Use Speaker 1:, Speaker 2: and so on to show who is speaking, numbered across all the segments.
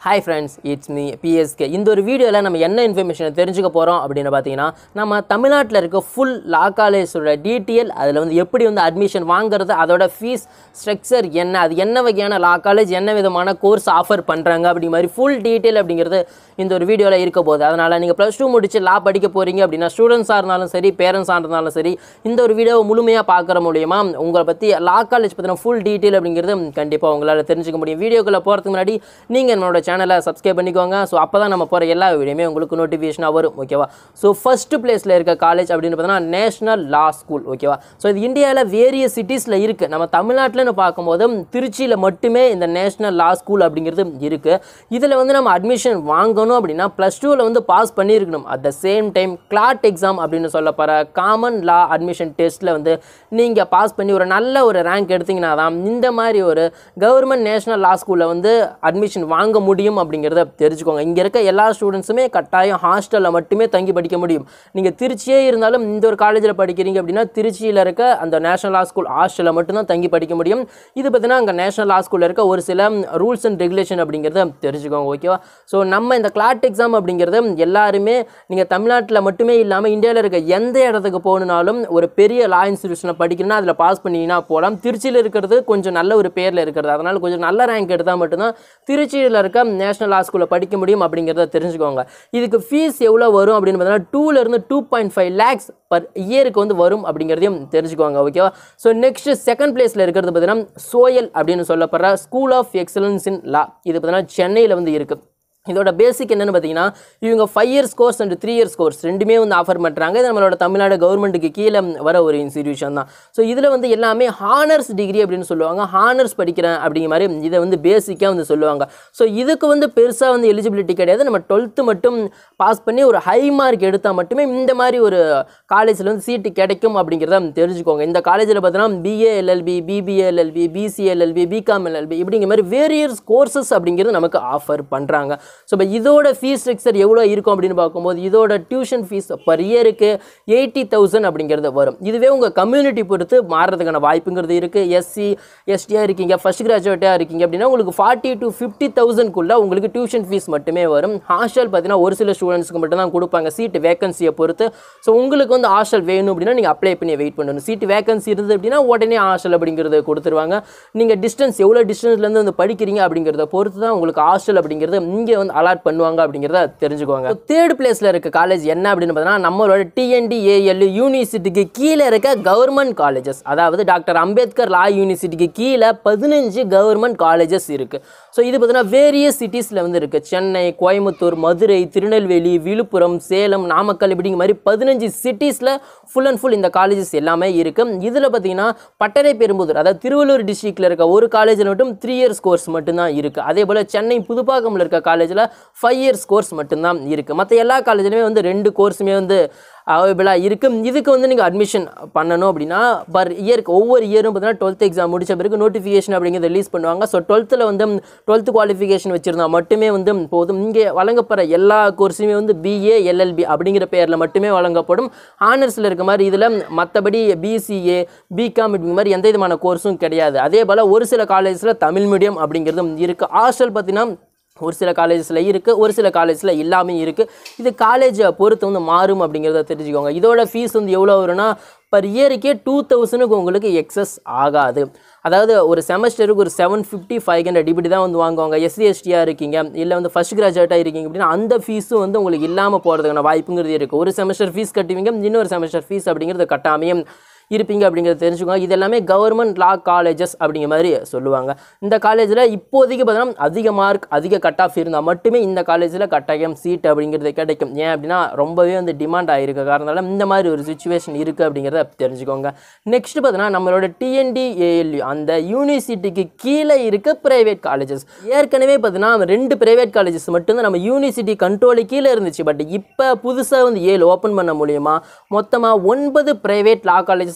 Speaker 1: hi friends it's me BSK இந்த ஒரு வீடியோவில் நம்ம என்ன இன்ஃபர்மேஷனை தெரிஞ்சுக்க போகிறோம் அப்படின்னு பார்த்தீங்கன்னா நம்ம தமிழ்நாட்டில் இருக்க ஃபுல் லா காலேஜோட டீட்டெயில் அதில் வந்து எப்படி வந்து அட்மிஷன் வாங்குறது அதோட ஃபீஸ் ஸ்ட்ரக்சர் என்ன அது என்ன வகையான லா காலேஜ் என்ன விதமான கோர்ஸ் ஆஃபர் பண்ணுறாங்க அப்படி மாதிரி ஃபுல் டீட்டெயில் அப்படிங்கிறது இந்த ஒரு வீடியோவில் இருக்க போகுது அதனால் நீங்கள் ப்ளஸ் டூ முடிச்சு லா படிக்க போகிறீங்க அப்படின்னா ஸ்டூடெண்ட்ஸாக இருந்தாலும் சரி பேரண்ட்ஸாக இருந்தாலும் சரி இந்த ஒரு வீடியோவை முழுமையாக பார்க்குற மூலியமா உங்களை பற்றி லா காலேஜ் பற்றின ஃபுல் டீட்டெயில் அப்படிங்கிறது கண்டிப்பாக உங்களால் தெரிஞ்சுக்க முடியும் வீடியோக்குள்ளே போகிறதுக்கு முன்னாடி நீங்கள் என்னோட சேனலை சப்ஸ்கிரைப் பண்ணிக்கோங்க ஸோ அப்போ தான் நம்ம போகிற எல்லா வீடியோமே உங்களுக்கு நோட்டிஃபிகேஷனாக வரும் ஓகேவா ஸோ ஃபஸ்ட்டு பிளேஸில் இருக்க காலேஜ் அப்படின்னு பார்த்தீங்கன்னா நேஷனல் லா ஸ்கூல் ஓகேவா ஸோ இது இந்தியாவில் வேரியஸ் சிட்டிஸில் இருக்குது நம்ம தமிழ்நாட்டில்னு பார்க்கும்போது திருச்சியில் மட்டுமே இந்த நேஷனல் லா ஸ்கூல் அப்படிங்கிறது இருக்குது இதில் வந்து நம்ம அட்மிஷன் வாங்கணும் அப்படின்னா ப்ளஸ் டூவில் வந்து பாஸ் பண்ணியிருக்கணும் at the same time CLAT exam அப்படின்னு சொல்லப்படுற காமன் லா அட்மிஷன் டெஸ்ட்டில் வந்து நீங்கள் பாஸ் பண்ணி ஒரு நல்ல ஒரு ரேங்க் எடுத்தீங்கன்னா தான் இந்த மாதிரி ஒரு கவர்மெண்ட் நேஷனல் லா ஸ்கூலில் வந்து அட்மிஷன் வாங்க முடியும் அப்படிங்கிறத தெரிஞ்சுக்கோங்க இங்கே இருக்க எல்லா ஸ்டூடெண்ட்ஸுமே கட்டாயம் ஹாஸ்டலில் மட்டுமே தங்கி படிக்க முடியும் நீங்கள் திருச்சியே இருந்தாலும் இந்த ஒரு காலேஜில் படிக்கிறீங்க அப்படின்னா திருச்சியில் இருக்க அந்த நேஷனல் லா ஸ்கூல் ஹாஸ்டலில் மட்டும்தான் தங்கி படிக்க முடியும் இது பார்த்தீங்கன்னா அங்கே நேஷனல் லா ஸ்கூலில் இருக்க ஒரு சில ரூல்ஸ் அண்ட் ரெகுலேஷன் அப்படிங்கிறத தெரிஞ்சுக்கோங்க ஓகேவா ஸோ நம்ம இந்த கிளாட் எக்ஸாம் அப்படிங்கிறது எல்லாருமே நீங்கள் தமிழ்நாட்டில் மட்டுமே இல்லாமல் இந்தியாவில் இருக்க எந்த இடத்துக்கு போகணுனாலும் ஒரு பெரிய லா இன்ஸ்டியூஷனில் படிக்கணும்னா அதில் பாஸ் பண்ணிங்கன்னா போகலாம் திருச்சியில் இருக்கிறது கொஞ்சம் நல்ல ஒரு பேரில் இருக்கிறது அதனால் கொஞ்சம் நல்ல ரேங்க் எடுத்தால் மட்டும்தான் திருச்சியில் இருக்க நேஷனல் லா ஸ்கூலில் படிக்க முடியும் அப்படிங்கிறத தெரிஞ்சுக்கோங்க இதுக்கு ஃபீஸ் எவ்வளோ வரும் அப்படின்னு பார்த்தீங்கன்னா டூலேருந்து two point five lakhs per இயருக்கு வந்து வரும் அப்படிங்கிறதையும் தெரிஞ்சுக்கோங்க ஓகேவா ஸோ நெக்ஸ்ட் செகண்ட் பிளேஸில் இருக்கிறது பார்த்தீங்கன்னா சோயல் அப்படின்னு சொல்லப்படுற school of excellence in law இது பார்த்தீங்கன்னா சென்னையில் வந்து இருக்குது இதோட பேசிக் என்னென்னு பார்த்தீங்கன்னா இவங்க five years course and three years course ரெண்டுமே வந்து ஆஃபர் பண்ணுறாங்க இது நம்மளோட தமிழ்நாடு கவர்மெண்ட்டுக்கு கீழே வர ஒரு இன்ஸ்டிடியூஷன் தான் ஸோ இதில் வந்து எல்லாமே ஹானர்ஸ் டிகிரி அப்படின்னு சொல்லுவாங்க ஹானர்ஸ் படிக்கிறேன் அப்படிங்கிற மாதிரி இதை வந்து பேசிக்காக வந்து சொல்லுவாங்க ஸோ இதுக்கு வந்து பெருசாக வந்து எலிஜிபிலிட்டி கிடையாது நம்ம டுவெல்த்து மட்டும் பாஸ் பண்ணி ஒரு ஹை மார்க் எடுத்தால் மட்டுமே இந்த மாதிரி ஒரு காலேஜில் வந்து சீட்டு கிடைக்கும் அப்படிங்கிறத தெரிஞ்சுக்கோங்க இந்த காலேஜில் பார்த்தீங்கன்னா BA LLB BBA LLB BCLLB BCom LLB இப்படிங்கிற மாதிரி வேரியஸ் கோர்சஸ் அப்படிங்கிறது நமக்கு ஆஃபர் பண்ணுறாங்க ஸோ இப்போ இதோட ஃபீஸ் ஸ்ட்ரக்சர் எவ்வளோ இருக்கும் அப்படின்னு பார்க்கும்போது இதோட டியூஷன் ஃபீஸ் பர் இயருக்கு எயிட்டி தௌசண்ட் அப்படிங்கிறது வரும் இதுவே உங்கள் கம்யூனிட்டி பொறுத்து மாறுறதுக்கான வாய்ப்புங்கிறது இருக்குது எஸ்சி எஸ்டியாக இருக்கீங்க ஃபஸ்ட் கிராஜுவேட்டாக இருக்கீங்க அப்படின்னா உங்களுக்கு ஃபார்ட்டி டு ஃபிஃப்டி தௌசண்ட்குள்ளே உங்களுக்கு டியூஷன் ஃபீஸ் மட்டுமே வரும் ஹாஸ்டல் பார்த்தீங்கன்னா ஒரு சில ஸ்டூடெண்ட்ஸ்க்கு மட்டும் தான் கொடுப்பாங்க சீட்டு வேகன்சியை பொறுத்து ஸோ உங்களுக்கு வந்து ஹாஸ்டல் வேணும் அப்படின்னா நீங்கள் அப்ளை பண்ணி வெயிட் பண்ணணும் சீட்டு வேகன்சி இருந்தது அப்படின்னா உடனே ஹாஸ்டல் அப்படிங்கிறது கொடுத்துருவாங்க நீங்கள் டிஸ்டன்ஸ் எவ்வளோ டிஸ்டன்ஸ்லேருந்து வந்து படிக்கிறீங்க அப்படிங்கிறத பொறுத்து தான் உங்களுக்கு ஹாஸ்டல் அப்படிங்கிறது இங்கே வந்து அலாட் பண்ணுவாங்க அப்படிங்கிறத தெரிஞ்சுக்கோங்க தேர்ட் பிளேஸில் இருக்க காலேஜ் என்ன அப்படின்னு பார்த்தீங்கன்னா நம்மளோட டிஎன்டி ஏஎல் யூனிவர்சிட்டிக்கு கீழே இருக்க கவர்மெண்ட் காலேஜஸ் அதாவது டாக்டர் அம்பேத்கர் லா யூனிவர்சிட்டிக்கு கீழே பதினஞ்சு கவர்மெண்ட் காலேஜஸ் இருக்குது ஸோ இது பார்த்தீங்கன்னா வேரியஸ் சிட்டிஸில் வந்து இருக்குது சென்னை கோயம்புத்தூர் மதுரை திருநெல்வேலி விழுப்புரம் சேலம் நாமக்கல் இப்படிங்கிற மாதிரி பதினஞ்சு சிட்டிஸில் ஃபுல் அண்ட் ஃபுல் இந்த காலேஜஸ் எல்லாமே இருக்குது இதில் பார்த்தீங்கன்னா பட்டறை பெரும்புதூர் அதாவது திருவள்ளூர் டிஸ்ட்ரிக்டில் இருக்க ஒரு காலேஜில் மட்டும் த்ரீ இயர்ஸ் கோர்ஸ் மட்டும்தான் இருக்குது அதே போல் சென்னை புதுப்பாக்கமில் இருக்க காலேஜில் ஃபைவ் இயர்ஸ் கோர்ஸ் மட்டும்தான் இருக்குது மற்ற எல்லா காலேஜ்லையுமே வந்து ரெண்டு கோர்ஸுமே வந்து அவைலபிளாக இருக்குது இதுக்கு வந்து நீங்கள் அட்மிஷன் பண்ணணும் அப்படின்னா பர் இயருக்கு ஒவ்வொரு இயரும் பார்த்தீங்கன்னா டுவெல்த் எக்ஸாம் முடிச்ச பிறகு நோட்டிஃபிகேஷன் அப்படிங்கிறத ரிலீஸ் பண்ணுவாங்க ஸோ டுவெல்த்தில் வந்து டுவெல்த் குவாலிஃபிகேஷன் வச்சுருந்தா மட்டுமே வந்து போதும் இங்கே வழங்கப்படுற எல்லா கோர்ஸுமே வந்து பிஏ எல்எல்பி அப்படிங்கிற பேரில் மட்டுமே வழங்கப்படும் ஆனர்ஸில் இருக்க மாதிரி இதில் மற்றபடி பிசிஏ பிகாம் இப்படி மாதிரி எந்த விதமான கோர்ஸும் கிடையாது அதே போல் ஒரு சில காலேஜில் தமிழ் மீடியம் அப்படிங்கிறதும் இருக்குது ஹாஸ்டல் பார்த்தீங்கன்னா ஒரு சில காலேஜஸில் இருக்குது ஒரு சில காலேஜில் இல்லாமல் இருக்குது இது காலேஜை பொறுத்து வந்து மாறும் அப்படிங்கிறத தெரிஞ்சுக்கோங்க இதோட ஃபீஸ் வந்து எவ்வளோ வரும்னா பர் இயருக்கே டூ தௌசண்ட்க்கு உங்களுக்கு எக்ஸஸ் ஆகாது அதாவது ஒரு செமஸ்டருக்கு ஒரு செவன் ஃபிஃப்டி ஃபைவ் ஹண்ட்ரட் இப்படி தான் வந்து வாங்குவாங்க எஸ்சி எஸ்டியாக இருக்கீங்க இல்லை வந்து ஃபஸ்ட் கிராஜுவேட்டாக இருக்கீங்க அப்படின்னா அந்த ஃபீஸும் வந்து உங்களுக்கு இல்லாமல் போகிறதுக்கான வாய்ப்புங்கிறது இருக்குது ஒரு செமஸ்டர் ஃபீஸ் கட்டுவீங்க இன்னொரு செமஸ்டர் ஃபீஸ் அப்படிங்கிறது கட்டாமையும் இருப்பீங்க அப்படிங்கிறத தெரிஞ்சுக்கோங்க இது எல்லாமே கவர்மெண்ட் லா காலேஜஸ் அப்படிங்கிற மாதிரி சொல்லுவாங்க இந்த காலேஜில் இப்போதைக்கு பார்த்தீங்கன்னா அதிக மார்க் அதிக கட் ஆஃப் இருந்தால் மட்டுமே இந்த காலேஜில் கட்டாயம் சீட் அப்படிங்கிறது கிடைக்கும் ஏன் அப்படின்னா ரொம்பவே வந்து டிமாண்ட் ஆகிருக்க காரணத்தால் இந்த மாதிரி ஒரு சுச்சுவேஷன் இருக்குது அப்படிங்கிறத தெரிஞ்சுக்கோங்க நெக்ஸ்ட் பார்த்தீங்கன்னா நம்மளோட டிஎன்டி ஏஎல்யூ அந்த யூனிவர்சிட்டிக்கு கீழே இருக்க ப்ரைவேட் காலேஜஸ் ஏற்கனவே பார்த்தீங்கன்னா ரெண்டு ப்ரைவேட் காலேஜஸ் மட்டும்தான் நம்ம யூனிவர்சிட்டி கண்ட்ரோலு கீழே இருந்துச்சு பட் இப்போ புதுசாக வந்து ஏழு ஓப்பன் பண்ண மூலியமா மொத்தமாக ஒன்பது ப்ரைவேட் லா காலேஜஸ்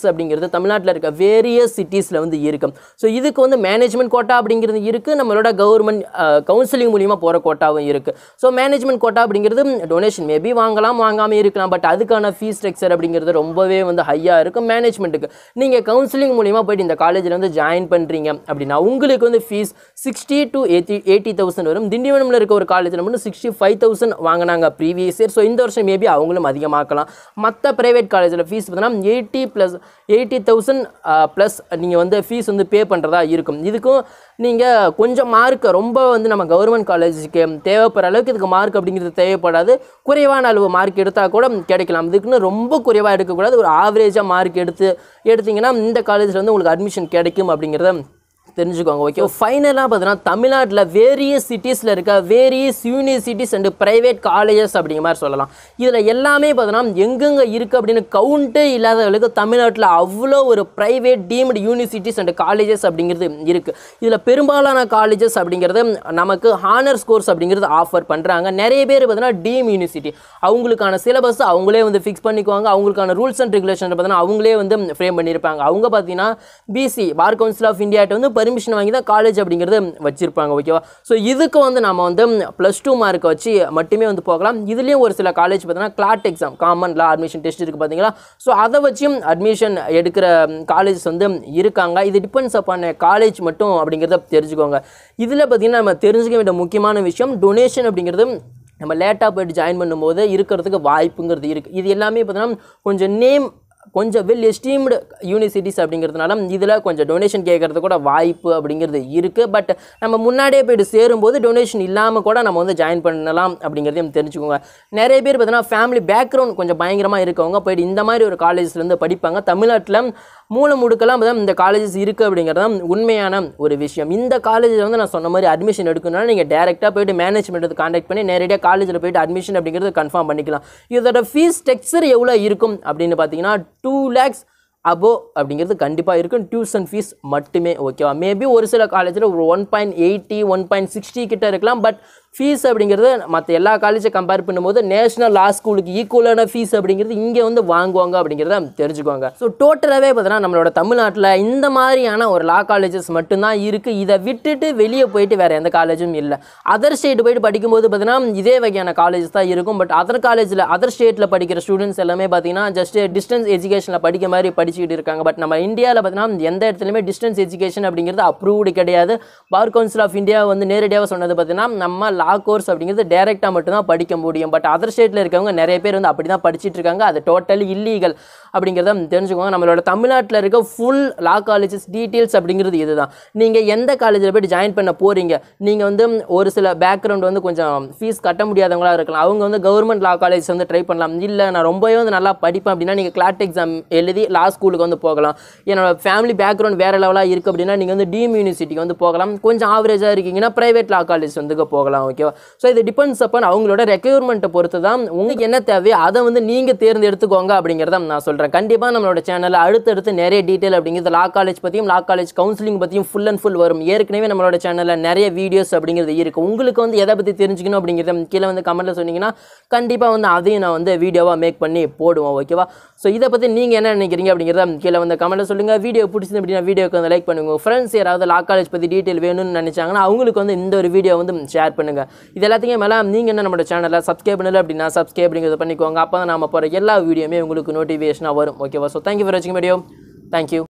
Speaker 1: அப்படிங்கிறது தமிழ்நாட்டில் இருக்க வேரியஸ் சிட்டிஸில் வந்து இருக்கும் ஸோ இதுக்கு வந்து மேனேஜ்மெண்ட் கோட்டா அப்படிங்கிறது இருக்குது நம்மளோட கவர்மெண்ட் கவுன்சிலிங் மூலிமா போகிற கோட்டாவும் இருக்குது ஸோ மேனேஜ்மெண்ட் கோட்டா அப்படிங்கிறது டொனேஷன் மேபி வாங்கலாம் வாங்காமல் இருக்கலாம் பட் அதுக்கான ஃபீஸ் ஸ்ட்ரக்சர் அப்படிங்கிறது ரொம்பவே வந்து ஹையாக இருக்கும் மேனேஜ்மெண்ட்டுக்கு நீங்கள் கவுன்சிலிங் மூலிமா போயிட்டு இந்த காலேஜில் வந்து ஜாயின் பண்ணுறீங்க அப்படின்னா உங்களுக்கு வந்து fees sixty to eighty eighty thousand வரும் திண்டிவனமில் இருக்க ஒரு காலேஜில் மட்டும் சிக்ஸ்டி ஃபைவ் தௌசண்ட் வாங்கினாங்க ப்ரீவியஸ் இயர் ஸோ இந்த வருஷம் மேபி அவங்களும் அதிகமாக்கலாம் மற்ற ப்ரைவேட் காலேஜில் ஃபீஸ் பார்த்தீங்கன்னா eighty plus eighty thousand plus நீங்கள் வந்து ஃபீஸ் வந்து பே பண்ணுறதா இருக்கும் இதுக்கும் நீங்கள் கொஞ்சம் மார்க் ரொம்ப வந்து நம்ம கவர்மெண்ட் காலேஜுக்கு தேவைப்படுற அளவுக்கு இதுக்கு மார்க் அப்படிங்கிறது தேவைப்படாது குறைவான அளவு மார்க் எடுத்தால் கூட கிடைக்கலாம் இதுக்குன்னு ரொம்ப குறைவாக எடுக்கக்கூடாது ஒரு ஆவரேஜாக மார்க் எடுத்து எடுத்தீங்கன்னா இந்த காலேஜில் வந்து உங்களுக்கு அட்மிஷன் கிடைக்கும் அப்படிங்கிறத தெரிஞ்சுக்கோங்க ஓகே ஃபைனலாக பார்த்தீங்கன்னா தமிழ்நாட்டில் வேரியஸ் சிட்டிஸில் இருக்க various universities and private colleges அப்படிங்கிற மாதிரி சொல்லலாம் இதில் எல்லாமே பார்த்தீங்கன்னா எங்கெங்கே இருக்குது அப்படின்னு கவுண்டே இல்லாதவர்களுக்கு தமிழ்நாட்டில் அவ்வளோ ஒரு private deemed universities and colleges அப்படிங்கிறது இருக்குது இதில் பெரும்பாலான காலேஜஸ் அப்படிங்கிறது நமக்கு ஹானர்ஸ் கோர்ஸ் அப்படிங்கிறது ஆஃபர் பண்ணுறாங்க நிறைய பேர் பார்த்தீங்கன்னா டீம் யூனிவர்சிட்டி அவங்களுக்கான சிலபஸ் அவங்களே வந்து ஃபிக்ஸ் பண்ணிக்குவாங்க அவங்களுக்கான ரூல்ஸ் அண்ட் ரெகுலேஷன் பார்த்தீங்கன்னா அவங்களே வந்து ஃப்ரேம் பண்ணியிருப்பாங்க அவங்க பார்த்தீங்கன்னா பிசி பார் கவுன்சில் ஆஃப் இந்தியாட்ட வந்து பர்மிஷன் வாங்கி தான் காலேஜ் அப்படிங்கிறது வச்சிருப்பாங்க ஓகேவா ஸோ இதுக்கு வந்து நம்ம வந்து ப்ளஸ் டூ மார்க்கை வச்சு மட்டுமே வந்து போகலாம் இதுலேயும் ஒரு சில காலேஜ் பார்த்தீங்கன்னா CLAT exam common law admission test இருக்குது பார்த்தீங்களா ஸோ அதை வச்சும் அட்மிஷன் எடுக்கிற காலேஜஸ் வந்து இருக்காங்க இது டிபெண்ட்ஸ் அப்பான காலேஜ் மட்டும் அப்படிங்கிறத தெரிஞ்சுக்கோங்க இதில் பார்த்தீங்கன்னா நம்ம தெரிஞ்சுக்க வேண்டிய முக்கியமான விஷயம் டொனேஷன் அப்படிங்கிறது நம்ம லேட்டாக போயிட்டு ஜாயின் பண்ணும்போது இருக்கிறதுக்கு வாய்ப்புங்கிறது இருக்குது இது எல்லாமே பார்த்தீங்கன்னா கொஞ்சம் நேம் கொஞ்சம் வெல் எஸ்டீம்டு யூனிவர்சிட்டிஸ் அப்படிங்கிறதுனால இதில் கொஞ்சம் டொனேஷன் கேட்கறது கூட வாய்ப்பு அப்படிங்கிறது இருக்குது பட் நம்ம முன்னாடியே போயிட்டு சேரும்போது டொனேஷன் இல்லாமல் கூட நம்ம வந்து ஜாயின் பண்ணலாம் அப்படிங்கிறதையும் தெரிஞ்சுக்கோங்க நிறைய பேர் பார்த்தீங்கன்னா ஃபேமிலி பேக்ரவுண்ட் கொஞ்சம் பயங்கரமாக இருக்கவங்க போயிட்டு இந்த மாதிரி ஒரு காலேஜ்லேருந்து படிப்பாங்க தமிழ்நாட்டில் மூல முடுக்கெல்லாம் பார்த்தா இந்த காலேஜஸ் இருக்குது அப்படிங்கிறது தான் உண்மையான ஒரு விஷயம் இந்த காலேஜில் வந்து நான் சொன்ன மாதிரி அட்மிஷன் எடுக்கணும்னா நீங்கள் டேரெக்டாக போயிட்டு மேனேஜ்மெண்ட் காண்டாக்ட் பண்ணி நேரடியாக காலேஜில் போயிட்டு அட்மிஷன் அப்படிங்கிறது கன்ஃபார்ம் பண்ணிக்கலாம் இதோட ஃபீஸ் ஸ்ட்ரக்சர் எவ்வளோ இருக்கும் அப்படின்னு பார்த்தீங்கன்னா டூ லேக்ஸ் அபோ அப்படிங்கிறது கண்டிப்பாக இருக்கும் டியூஷன் ஃபீஸ் மட்டுமே ஓகேவா மேபி ஒரு சில காலேஜில் ஒரு one point eighty one point sixty கிட்ட இருக்கலாம் பட் ஃபீஸ் அப்படிங்கிறது மற்ற எல்லா காலேஜை கம்பேர் பண்ணும்போது நேஷனல் லா ஸ்கூலுக்கு ஈக்குவலான ஃபீஸ் அப்படிங்கிறது இங்கே வந்து வாங்குவாங்க அப்படிங்கிறத தெரிஞ்சுக்கோங்க ஸோ டோட்டலாகவே பார்த்தீங்கன்னா நம்மளோட தமிழ்நாட்டில் இந்த மாதிரியான ஒரு லா காலேஜஸ் மட்டும்தான் இருக்குது இதை விட்டுட்டு வெளியே போயிட்டு வேறு எந்த காலேஜும் இல்லை அதர் ஸ்டேட் போயிட்டு படிக்கும்போது பார்த்தீங்கன்னா இதே வகையான காலேஜஸ் தான் இருக்கும் பட் அதர் காலேஜில் அதர் ஸ்டேட்டில் படிக்கிற ஸ்டூடெண்ட்ஸ் எல்லாமே பார்த்தீங்கன்னா ஜஸ்ட் டிஸ்டன்ஸ் எஜுகேஷனில் படிக்க மாதிரி படிச்சுக்கிட்டு இருக்காங்க பட் நம்ம இந்தியாவில் பார்த்தீங்கன்னா எந்த இடத்துலையுமே டிஸ்டன்ஸ் எஜுகேஷன் அப்படிங்கிறது அப்ரூவ்டு கிடையாது பார் கவுன்சில் ஆஃப் இந்தியா வந்து நேரடியாக சொன்னது பார்த்தீங்கன்னா நம்ம லா கோர்ஸ் அப்படிங்கிறது டேரெக்டாக மட்டும்தான் படிக்க முடியும் பட் அதர் ஸ்டேட்டில் இருக்கவங்க நிறைய பேர் வந்து அப்படி தான் படிச்சிட்டு இருக்காங்க அது டோட்டலி இல்லீகல் அப்படிங்கிறத தெரிஞ்சுக்கோங்க நம்மளோட தமிழ்நாட்டில் இருக்க ஃபுல் லா காலேஜஸ் டீட்டெயில்ஸ் அப்படிங்கிறது இதுதான் நீங்கள் எந்த காலேஜில் போய்ட்டு ஜாயின் பண்ண போகிறீங்க நீங்கள் வந்து ஒரு சில பேக்ரவுண்ட் வந்து கொஞ்சம் ஃபீஸ் கட்ட முடியாதவங்களா இருக்கலாம் அவங்க வந்து கவர்மெண்ட் லா காலேஜ் வந்து ட்ரை பண்ணலாம் இல்லை நான் ரொம்பவே வந்து நல்லா படிப்பேன் அப்படின்னா நீங்கள் கிளாட் எக்ஸாம் எழுதி லா ஸ்கூலுக்கு வந்து போகலாம் என்னோட ஃபேமிலி பேக்ரவுண்ட் வேறு லெவலாக இருக்குது அப்படின்னா நீங்கள் வந்து டீம் யூனிவர்சிட்டிக்கு வந்து போகலாம் கொஞ்சம் ஆவரேஜாக இருக்கீங்கன்னா ப்ரைவேட் லா காலேஜ் வந்து போகலாம் ஓகேவா ஸோ இது டிபெண்ட்ஸ் அப்பான் அவங்களோட ரெக்யர்மெண்ட்டை பொறுத்து தான் உங்களுக்கு என்ன தேவையோ அதை வந்து நீங்கள் தேர்ந்தெடுத்துக்கோங்க அப்படிங்கிறத நான் சொல்கிறேன் கண்டிப்பாக நம்மளோட சேனலில் அடுத்தடுத்து நிறைய டீட்டெயில் அப்படிங்கிறது லா காலேஜ் பற்றியும் லா காலேஜ் கவுன்சிலிங் பற்றியும் ஃபுல் அண்ட் ஃபுல் வரும் ஏற்கனவே நம்மளோட சேனலில் நிறைய வீடியோஸ் அப்படிங்கிறது இருக்குது உங்களுக்கு வந்து எதை பற்றி தெரிஞ்சுக்கணும் அப்படிங்கிறத கீழே வந்து கமெண்ட்டில் சொன்னீங்கன்னா கண்டிப்பாக வந்து அதையும் நான் வந்து வீடியோவாக மேக் பண்ணி போடுவோம் ஓகேவா ஸோ இதை பற்றி நீங்கள் என்ன நினைக்கிறீங்க அப்படிங்கிறத கீழே வந்து கமெண்ட்டில் சொல்லுங்கள் வீடியோ பிடிச்சது அப்படின்னா வீடியோக்கு வந்து லைக் பண்ணுங்க ஃப்ரெண்ட்ஸ் யாராவது லா காலேஜ் பற்றி டீட்டெயில் வேணும்னு நினச்சாங்கன்னா அவங்களுக்கு வந்து இந்த ஒரு வீடியோ வந்து ஷேர் பண்ணுங்கள் இது எல்லாத்தையும் மேலே நீங்கள் என்ன நம்மளோட சேனலை சப்ஸ்கிரைப் பண்ணல அப்படின்னா சப்ஸ்கிரைப் அப்படிங்கிறத பண்ணிக்கோங்க அப்போ தான் நம்ம போகிற எல்லா வீடியோமே உங்களுக்கு நோட்டிஃபிகேஷனாக வரும் ஓகேவா ஸோ தேங்க்யூ ஃபார் வாட்சிங் வீடியோ தேங்க்யூ